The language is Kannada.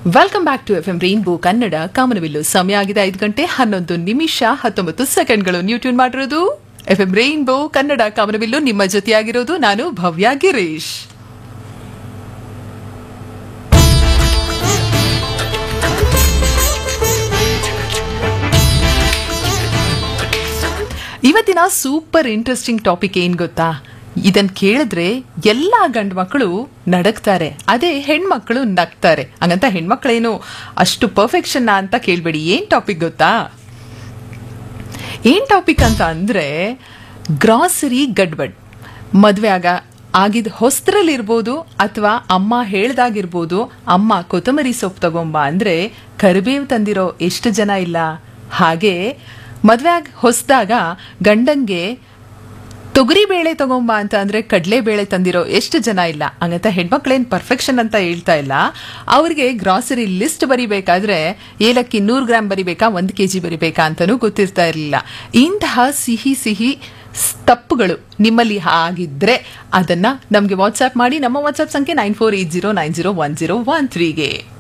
welcome back to F M rainbow Kannada Kamanabillu ಸಮಯ ಆಗಿದೆ ಐದು ಗಂಟೆ ಹನ್ನೊಂದು ನಿಮಿಷ ಹತ್ತೊಂಬತ್ತು ಸೆಕೆಂಡ್ಗಳು ನೀವು ಟ್ಯೂನ್ ಮಾಡಿರೋದು F M rainbow Kannada Kamanabillu ನಿಮ್ಮ ಜೊತೆಯಾಗಿರೋದು ನಾನು ಭವ್ಯ ಗಿರೀಶ್ ಇವತ್ತಿನ ಸೂಪರ್ ಇಂಟ್ರೆಸ್ಟಿಂಗ್ ಟಾಪಿಕ್ ಏನ್ ಗೊತ್ತಾ ಇದನ್ ಕೇಳಿದ್ರೆ ಎಲ್ಲಾ ಗಂಡು ಮಕ್ಕಳು ನಡಕ್ತಾರೆ ಅದೇ ಹೆಣ್ಮಕ್ಳು ನಗ್ತಾರೆ ಹಂಗಂತ ಹೆಣ್ಮಕ್ಳೇನು ಅಷ್ಟು ಪರ್ಫೆಕ್ಷನ್ ಅಂತ ಕೇಳ್ಬೇಡಿ ಏನ್ ಟಾಪಿಕ್ ಗೊತ್ತಾ ಏನ್ ಟಾಪಿಕ್ ಅಂತ ಅಂದ್ರೆ ಗ್ರಾಸರಿ ಗಡ್ಬಡ್ ಮದ್ವೆ ಆಗ ಆಗಿದ್ ಹೊಸ್ತ್ರಲ್ಲಿರ್ಬೋದು ಅಥವಾ ಅಮ್ಮ ಹೇಳ್ದಾಗಿರ್ಬೋದು ಅಮ್ಮ ಕೊತ್ತಂಬರಿ ಸೊಪ್ಪು ತಗೊಂಬ ಅಂದ್ರೆ ಕರಿಬೇವು ತಂದಿರೋ ಎಷ್ಟು ಜನ ಇಲ್ಲ ಹಾಗೆ ಮದ್ವೆ ಆಗ ಹೊಸ್ದಾಗ ಗಂಡಂಗೆ ತೊಗರಿ ಬೇಳೆ ತಗೊಂಬ ಅಂತ ಅಂದ್ರೆ ಕಡಲೆ ಬೇಳೆ ತಂದಿರೋ ಎಷ್ಟು ಜನ ಇಲ್ಲ ಹಂಗಂತ ಹೆಣ್ಮಕ್ಳೇನ್ ಪರ್ಫೆಕ್ಷನ್ ಅಂತ ಹೇಳ್ತಾ ಇಲ್ಲ ಅವ್ರಿಗೆ ಗ್ರಾಸರಿ ಲಿಸ್ಟ್ ಬರಿಬೇಕಾದ್ರೆ ಏಲಕ್ಕಿ ನೂರು ಗ್ರಾಮ್ ಬರಿಬೇಕಾ ಒಂದು ಕೆ ಜಿ ಬರಿಬೇಕಾ ಅಂತಲೂ ಗೊತ್ತಿರ್ತಾ ಇರಲಿಲ್ಲ ಇಂತಹ ಸಿಹಿ ಸಿಹಿ ಸ್- ತಪ್ಪುಗಳು ನಿಮ್ಮಲ್ಲಿ ಆಗಿದ್ರೆ ಅದನ್ನ ನಮಗೆ ವಾಟ್ಸ್ಆಪ್ ಮಾಡಿ ನಮ್ಮ ವಾಟ್ಸ್ಆಪ್ ಸಂಖ್ಯೆ nine four eight zero nine zero one zero one ತ್ರೀಗೆ